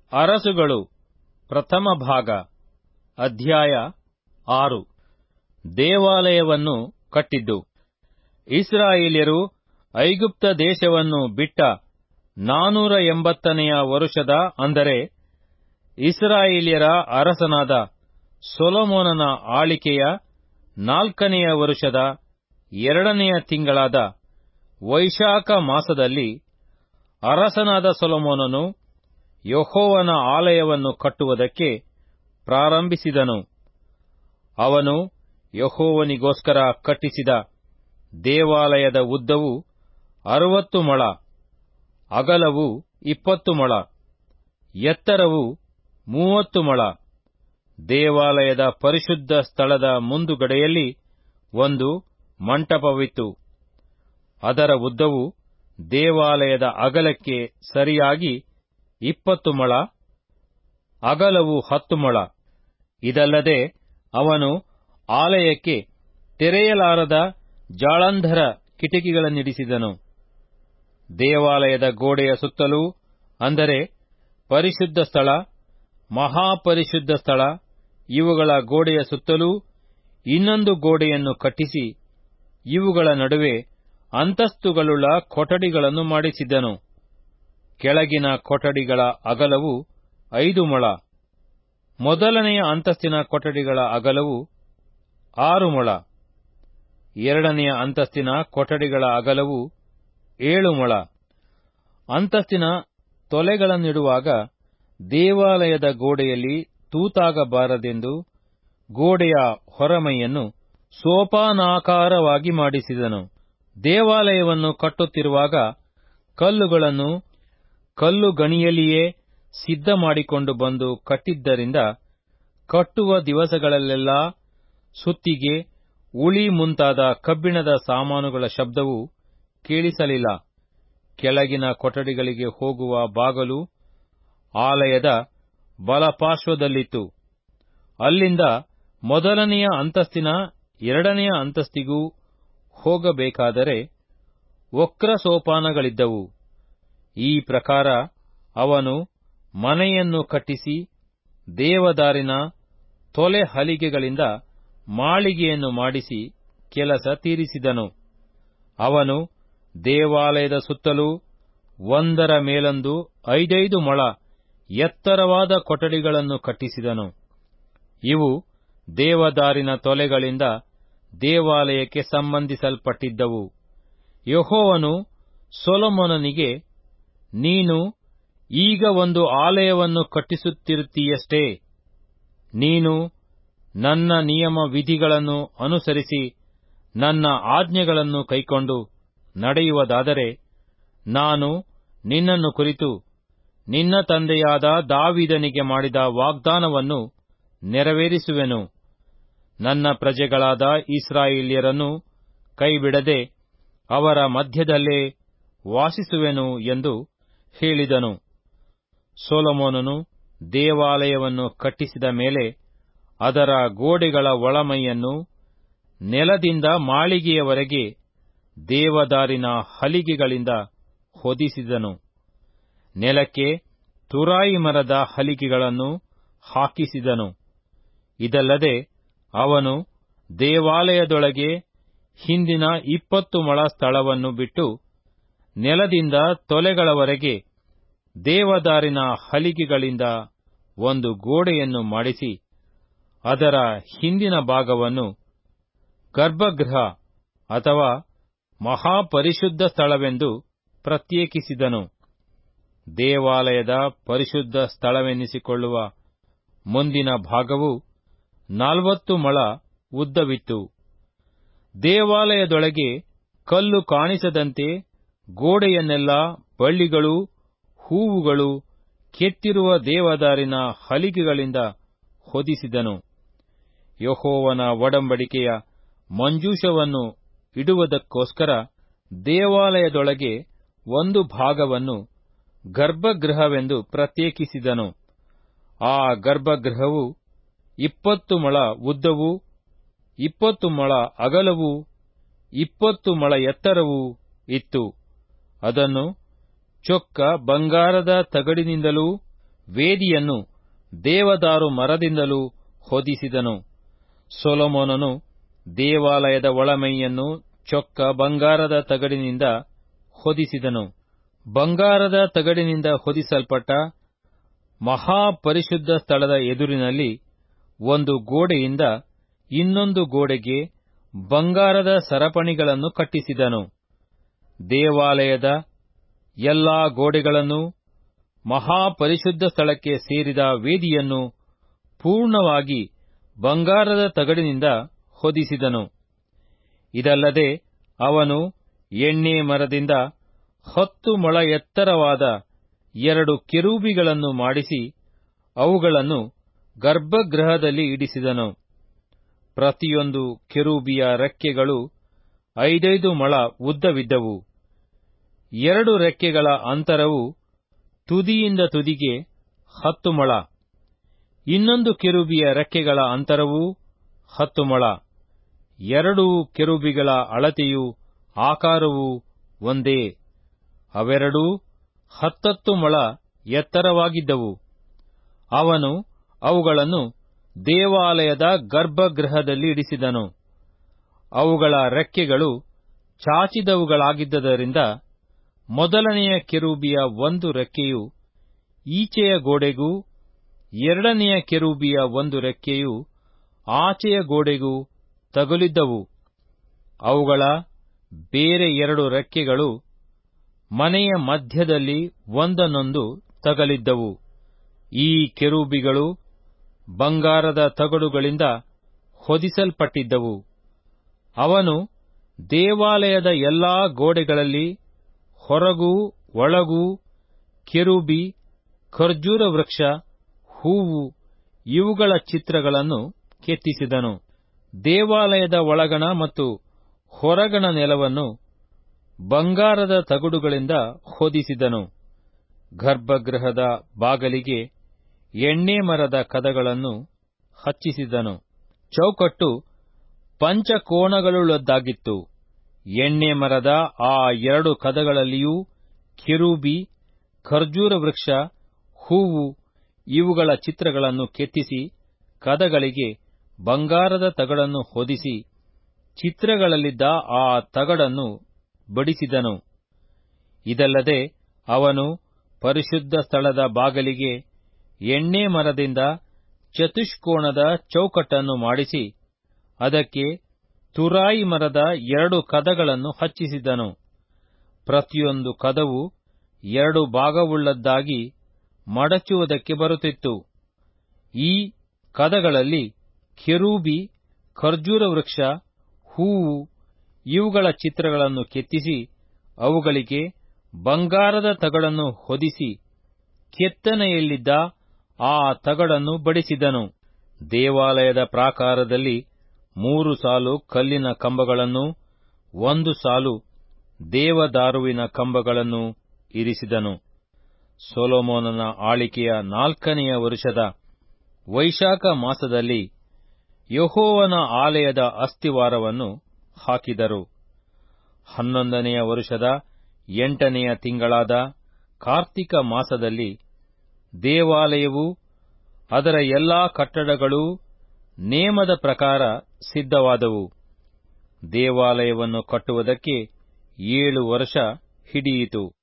ಅರಸುಗಳು ಪ್ರಥಮ ಭಾಗ ಅಧ್ಯಾಯ ಆರು ದೇವಾಲಯವನ್ನು ಕಟ್ಟಿದ್ದು ಇಸ್ರಾಯೇಲ್ಯರು ಐಗುಪ್ತ ದೇಶವನ್ನು ಬಿಟ್ಟ ನಾನೂರ ಎಂಬತ್ತನೆಯ ವರುಷದ ಅಂದರೆ ಇಸ್ರಾಯೇಲ್ಯರ ಅರಸನಾದ ಸೊಲೊಮೋನನ ಆಳಿಕೆಯ ನಾಲ್ಕನೆಯ ವರುಷದ ಎರಡನೆಯ ತಿಂಗಳಾದ ವೈಶಾಖ ಮಾಸದಲ್ಲಿ ಅರಸನಾದ ಸೊಲೊಮೋನನು ಯೆಹೋವನ ಆಲಯವನ್ನು ಕಟ್ಟುವುದಕ್ಕೆ ಪ್ರಾರಂಭಿಸಿದನು ಅವನು ಯೆಹೋವನಿಗೋಸ್ಕರ ಕಟ್ಟಿಸಿದ ದೇವಾಲಯದ ಉದ್ದವು ಅರವತ್ತು ಮೊಳ ಅಗಲವು ಇಪ್ಪತ್ತು ಮೊಳ ಎತ್ತರವು ಮೂವತ್ತು ಮೊಳ ದೇವಾಲಯದ ಪರಿಶುದ್ಧ ಸ್ಥಳದ ಮುಂದುಗಡೆಯಲ್ಲಿ ಒಂದು ಮಂಟಪವಿತ್ತು ಅದರ ಉದ್ದವು ದೇವಾಲಯದ ಅಗಲಕ್ಕೆ ಸರಿಯಾಗಿ ಇಪ್ಪತ್ತು ಮೊಳ ಅಗಲವು ಹತ್ತು ಮೊಳ ಇದಲ್ಲದೆ ಅವನು ಆಲಯಕ್ಕೆ ತೆರೆಯಲಾರದ ಜಾಳಂಧರ ಕಿಟಕಿಗಳನ್ನಿಡಿಸಿದನು ದೇವಾಲಯದ ಗೋಡೆಯ ಸುತ್ತಲೂ ಅಂದರೆ ಪರಿಶುದ್ಧ ಸ್ಥಳ ಮಹಾಪರಿಶುದ್ಧ ಸ್ಥಳ ಇವುಗಳ ಗೋಡೆಯ ಸುತ್ತಲೂ ಇನ್ನೊಂದು ಗೋಡೆಯನ್ನು ಕಟ್ಟಿಸಿ ಇವುಗಳ ನಡುವೆ ಅಂತಸ್ತುಗಳುಳ್ಳ ಕೊಠಡಿಗಳನ್ನು ಮಾಡಿಸಿದ್ದನು ಕೆಳಗಿನ ಕೊಠಡಿಗಳ ಅಗಲವು ಐದು ಮೊಳ ಮೊದಲನೆಯ ಅಂತಸ್ತಿನ ಕೊಠಡಿಗಳ ಅಗಲವು ಆರು ಮೊಳ ಎರಡನೆಯ ಅಂತಸ್ತಿನ ಕೊಠಡಿಗಳ ಅಗಲವು ಏಳು ಮೊಳ ಅಂತಸ್ತಿನ ತೊಲೆಗಳನ್ನಿಡುವಾಗ ದೇವಾಲಯದ ಗೋಡೆಯಲ್ಲಿ ತೂತಾಗಬಾರದೆಂದು ಗೋಡೆಯ ಹೊರಮೈಯನ್ನು ಸೋಪಾನಾಕಾರವಾಗಿ ಮಾಡಿಸಿದನು ದೇವಾಲಯವನ್ನು ಕಟ್ಟುತ್ತಿರುವಾಗ ಕಲ್ಲುಗಳನ್ನು ಕಲ್ಲು ಗಣಿಯಲ್ಲಿಯೇ ಸಿದ್ಧ ಮಾಡಿಕೊಂಡು ಬಂದು ಕಟ್ಟಿದ್ದರಿಂದ ಕಟ್ಟುವ ದಿವಸಗಳಲ್ಲೆಲ್ಲ ಸುತ್ತಿಗೆ ಉಳಿ ಮುಂತಾದ ಕಬ್ಬಿಣದ ಸಾಮಾನುಗಳ ಶಬ್ದವು ಕೇಳಿಸಲಿಲ್ಲ ಕೆಳಗಿನ ಕೊಠಡಿಗಳಿಗೆ ಹೋಗುವ ಬಾಗಲು ಆಲಯದ ಬಲಪಾರ್ಶ್ವದಲ್ಲಿತ್ತು ಅಲ್ಲಿಂದ ಮೊದಲನೆಯ ಅಂತಸ್ತಿನ ಎರಡನೆಯ ಅಂತಸ್ತಿಗೂ ಹೋಗಬೇಕಾದರೆ ವಕ್ರ ಸೋಪಾನಗಳಿದ್ದವು ಈ ಪ್ರಕಾರ ಅವನು ಮನೆಯನ್ನು ಕಟ್ಟಿಸಿ ದೇವದಾರಿನ ತೊಲೆ ಹಲಿಗೆಗಳಿಂದ ಮಾಳಿಗೆಯನ್ನು ಮಾಡಿಸಿ ಕೆಲಸ ತೀರಿಸಿದನು ಅವನು ದೇವಾಲಯದ ಸುತ್ತಲೂ ಒಂದರ ಮೇಲೊಂದು ಐದೈದು ಮೊಳ ಎತ್ತರವಾದ ಕೊಠಡಿಗಳನ್ನು ಕಟ್ಟಿಸಿದನು ಇವು ದೇವದಾರಿನ ತೊಲೆಗಳಿಂದ ದೇವಾಲಯಕ್ಕೆ ಸಂಬಂಧಿಸಲ್ಪಟ್ಟಿದ್ದವು ಯೆಹೋವನು ಸೊಲೊಮೋನನಿಗೆ ನೀನು ಈಗ ಒಂದು ಆಲಯವನ್ನು ಕಟ್ಟಿಸುತ್ತಿರುತ್ತೀಯಷ್ಟೇ ನೀನು ನನ್ನ ನಿಯಮ ವಿಧಿಗಳನ್ನು ಅನುಸರಿಸಿ ನನ್ನ ಆಜ್ಞೆಗಳನ್ನು ಕೈಕೊಂಡು ನಡೆಯುವುದಾದರೆ ನಾನು ನಿನ್ನನ್ನು ಕುರಿತು ನಿನ್ನ ತಂದೆಯಾದ ದಾವಿದನಿಗೆ ಮಾಡಿದ ವಾಗ್ದಾನವನ್ನು ನೆರವೇರಿಸುವೆನು ನನ್ನ ಪ್ರಜೆಗಳಾದ ಇಸ್ರಾಯೇಲ್ಯರನ್ನು ಕೈಬಿಡದೆ ಅವರ ಮಧ್ಯದಲ್ಲೇ ವಾಸಿಸುವೆನು ಎಂದು ಹೇಳಿದನು ಸೊಲೊಮೋನನು ದೇವಾಲಯವನ್ನು ಕಟ್ಟಿಸಿದ ಮೇಲೆ ಅದರ ಗೋಡೆಗಳ ಒಳಮೈಯನ್ನು ನೆಲದಿಂದ ಮಾಳಿಗೆಯವರೆಗೆ ದೇವದಾರಿನ ಹಲಿಗೆಗಳಿಂದ ಹೊದಿಸಿದನು ನೆಲಕ್ಕೆ ತುರಾಯಿ ಮರದ ಹಲಿಗೆಗಳನ್ನು ಹಾಕಿಸಿದನು ಇದಲ್ಲದೆ ಅವನು ದೇವಾಲಯದೊಳಗೆ ಹಿಂದಿನ ಇಪ್ಪತ್ತು ಮೊಳ ಸ್ಥಳವನ್ನು ಬಿಟ್ಟು ನೆಲದಿಂದ ತೊಲೆಗಳವರೆಗೆ ದೇವದಾರಿನ ಹಲಿಗೆಗಳಿಂದ ಒಂದು ಗೋಡೆಯನ್ನು ಮಾಡಿಸಿ ಅದರ ಹಿಂದಿನ ಭಾಗವನ್ನು ಗರ್ಭಗೃಹ ಅಥವಾ ಮಹಾಪರಿಶುದ್ಧ ಸ್ಥಳವೆಂದು ಪ್ರತ್ಯೇಕಿಸಿದನು ದೇವಾಲಯದ ಪರಿಶುದ್ಧ ಸ್ಥಳವೆನ್ನಿಸಿಕೊಳ್ಳುವ ಮುಂದಿನ ಭಾಗವು ನಲವತ್ತು ಮೊಳ ಉದ್ದವಿತ್ತು ದೇವಾಲಯದೊಳಗೆ ಕಲ್ಲು ಕಾಣಿಸದಂತೆ ಗೋಡೆಯನ್ನೆಲ್ಲ ಬಳ್ಳಿಗಳು ಹೂವುಗಳು ಕೆತ್ತಿರುವ ದೇವದಾರಿನ ಹಲಿಗೆಗಳಿಂದ ಹೊದಿಸಿದನು ಯಹೋವನ ಒಡಂಬಡಿಕೆಯ ಮಂಜೂಷವನ್ನು ಇಡುವುದಕ್ಕೋಸ್ಕರ ದೇವಾಲಯದೊಳಗೆ ಒಂದು ಭಾಗವನ್ನು ಗರ್ಭಗೃಹವೆಂದು ಪ್ರತ್ಯೇಕಿಸಿದನು ಆ ಗರ್ಭಗೃಹವು ಇಪ್ಪತ್ತು ಮೊಳ ಉದ್ದವೂ ಇಪ್ಪತ್ತು ಮೊಳ ಅಗಲವೂ ಇಪ್ಪತ್ತು ಮೊಳ ಎತ್ತರವೂ ಇತ್ತು ಅದನ್ನು ಚೊಕ್ಕ ಬಂಗಾರದ ತಗಡಿನಿಂದಲೂ ವೇದಿಯನ್ನು ದೇವದಾರು ಮರದಿಂದಲೂ ಹೊದಿಸಿದನು ಸೊಲೊಮೋನನು ದೇವಾಲಯದ ಒಳಮೈಯನ್ನು ಚೊಕ್ಕ ಬಂಗಾರದ ತಗಡಿನಿಂದ ಹೊದಿಸಿದನು ಬಂಗಾರದ ತಗಡಿನಿಂದ ಹೊದಿಸಲ್ಪಟ್ಟ ಮಹಾಪರಿಶುದ್ಧ ಸ್ಥಳದ ಎದುರಿನಲ್ಲಿ ಒಂದು ಗೋಡೆಯಿಂದ ಇನ್ನೊಂದು ಗೋಡೆಗೆ ಬಂಗಾರದ ಸರಪಣಿಗಳನ್ನು ಕಟ್ಟಿಸಿದನು ದೇವಾಲಯದ ಎಲ್ಲಾ ಗೋಡೆಗಳನ್ನು ಮಹಾಪರಿಶುದ್ಧ ಸ್ಥಳಕ್ಕೆ ಸೇರಿದ ವೇದಿಯನ್ನು ಪೂರ್ಣವಾಗಿ ಬಂಗಾರದ ತಗಡಿನಿಂದ ಹೊದಿಸಿದನು ಇದಲ್ಲದೆ ಅವನು ಎಣ್ಣೆ ಮರದಿಂದ ಹತ್ತು ಮೊಳ ಎತ್ತರವಾದ ಎರಡು ಕೆರೂಬಿಗಳನ್ನು ಮಾಡಿಸಿ ಅವುಗಳನ್ನು ಗರ್ಭಗೃಹದಲ್ಲಿ ಇಡಿಸಿದನು ಪ್ರತಿಯೊಂದು ಕೆರೂಬಿಯ ರೆಕ್ಕೆಗಳು ಐದೈದು ಮೊಳ ಉದ್ದವಿದ್ದವು ಎರಡು ರೆಕ್ಕೆಗಳ ಅಂತರವು ತುದಿಯಿಂದ ತುದಿಗೆ ಹತ್ತು ಮೊಳ ಇನ್ನೊಂದು ಕೆರೂಬಿಯ ರೆಕ್ಕೆಗಳ ಅಂತರವೂ ಹತ್ತು ಮೊಳ ಎರಡೂ ಕೆರೂಬಿಗಳ ಅಳತೆಯೂ ಆಕಾರವೂ ಒಂದೇ ಅವೆರಡೂ ಹತ್ತತ್ತು ಮೊಳ ಎತ್ತರವಾಗಿದ್ದವು ಅವನು ಅವುಗಳನ್ನು ದೇವಾಲಯದ ಗರ್ಭಗೃಹದಲ್ಲಿ ಇಡಿಸಿದನು ಅವುಗಳ ರೆಕ್ಕೆಗಳು ಚಾಚಿದವುಗಳಾಗಿದ್ದರಿಂದ ಮೊದಲನೆಯ ಕೆರೂಬಿಯ ಒಂದು ರೆಕ್ಕೆಯು ಈಚೆಯ ಗೋಡೆಗೂ ಎರಡನೆಯ ಕೆರೂಬಿಯ ಒಂದು ರೆಕ್ಕೆಯು ಆಚೆಯ ಗೋಡೆಗೂ ತಗುಲಿದ್ದವು ಅವುಗಳ ಬೇರೆ ಎರಡು ರೆಕ್ಕೆಗಳು ಮನೆಯ ಮಧ್ಯದಲ್ಲಿ ಒಂದನ್ನೊಂದು ತಗಲಿದ್ದವು ಈ ಕೆರೂಬಿಗಳು ಬಂಗಾರದ ತಗಡುಗಳಿಂದ ಹೊದಿಸಲ್ಪಟ್ಟಿದ್ದವು ಅವನು ದೇವಾಲಯದ ಎಲ್ಲಾ ಗೋಡೆಗಳಲ್ಲಿ ಹೊರಗೂ ಒಳಗೂ ಕೆರೂಬಿ ಖರ್ಜೂರ ವೃಕ್ಷ ಹೂವು ಇವುಗಳ ಚಿತ್ರಗಳನ್ನು ಕೆತ್ತಿಸಿದನು ದೇವಾಲಯದ ಒಳಗಣ ಮತ್ತು ಹೊರಗಣ ನೆಲವನ್ನು ಬಂಗಾರದ ತಗಡುಗಳಿಂದ ಹೊದಿಸಿದನು ಗರ್ಭಗೃಹದ ಬಾಗಲಿಗೆ ಎಣ್ಣೆ ಮರದ ಕದಗಳನ್ನು ಹಚ್ಚಿಸಿದನು ಚೌಕಟ್ಟು ಪಂಚಕೋಣಗಳುಳ್ಳದ್ದಾಗಿತ್ತು ಎಣ್ಣೆ ಮರದ ಆ ಎರಡು ಕದಗಳಲ್ಲಿಯೂ ಕೆರೂಬಿ ಖರ್ಜೂರ ವೃಕ್ಷ ಹೂವು ಇವುಗಳ ಚಿತ್ರಗಳನ್ನು ಕೆತ್ತಿಸಿ ಕದಗಳಿಗೆ ಬಂಗಾರದ ತಗಡನ್ನು ಹೊದಿಸಿ ಚಿತ್ರಗಳಲ್ಲಿದ್ದ ಆ ತಗಡನ್ನು ಬಡಿಸಿದನು ಇದಲ್ಲದೆ ಅವನು ಪರಿಶುದ್ಧ ಸ್ಥಳದ ಬಾಗಲಿಗೆ ಎಣ್ಣೆ ಮರದಿಂದ ಚತುಷ್ಕೋಣದ ಚೌಕಟ್ಟನ್ನು ಮಾಡಿಸಿ ಅದಕ್ಕೆ ತುರಾಯಿ ಮರದ ಎರಡು ಕದಗಳನ್ನು ಹಚ್ಚಿಸಿದನು ಪ್ರತಿಯೊಂದು ಕದವು ಎರಡು ಭಾಗವುಳ್ಳದ್ದಾಗಿ ಮಡಚುವುದಕ್ಕೆ ಬರುತ್ತಿತ್ತು ಈ ಕದಗಳಲ್ಲಿ ಕೆರೂಬಿ ಖರ್ಜೂರ ವೃಕ್ಷ ಹೂವು ಇವುಗಳ ಚಿತ್ರಗಳನ್ನು ಕೆತ್ತಿಸಿ ಅವುಗಳಿಗೆ ಬಂಗಾರದ ತಗಡನ್ನು ಹೊದಿಸಿ ಕೆತ್ತನೆಯಲ್ಲಿದ್ದ ಆ ತಗಡನ್ನು ಬಡಿಸಿದನು ದೇವಾಲಯದ ಪ್ರಾಕಾರದಲ್ಲಿ ಮೂರು ಸಾಲು ಕಲ್ಲಿನ ಕಂಬಗಳನ್ನು ಒಂದು ಸಾಲು ದೇವದಾರುವಿನ ಕಂಬಗಳನ್ನು ಇರಿಸಿದನು ಸೊಲೊಮೋನನ ಆಳಿಕೆಯ ನಾಲ್ಕನೆಯ ವರುಷದ ವೈಶಾಖ ಮಾಸದಲ್ಲಿ ಯಹೋವನ ಆಲಯದ ಅಸ್ತಿವಾರವನ್ನು ಹಾಕಿದರು ಹನ್ನೊಂದನೆಯ ವರುಷದ ಎಂಟನೆಯ ತಿಂಗಳಾದ ಕಾರ್ತಿಕ ಮಾಸದಲ್ಲಿ ದೇವಾಲಯವು ಅದರ ಎಲ್ಲಾ ಕಟ್ಟಡಗಳೂ ನೇಮದ ಪ್ರಕಾರ ಸಿದ್ಧವಾದವು ದೇವಾಲಯವನ್ನು ಕಟ್ಟುವುದಕ್ಕೆ ಏಳು ವರ್ಷ ಹಿಡಿಯಿತು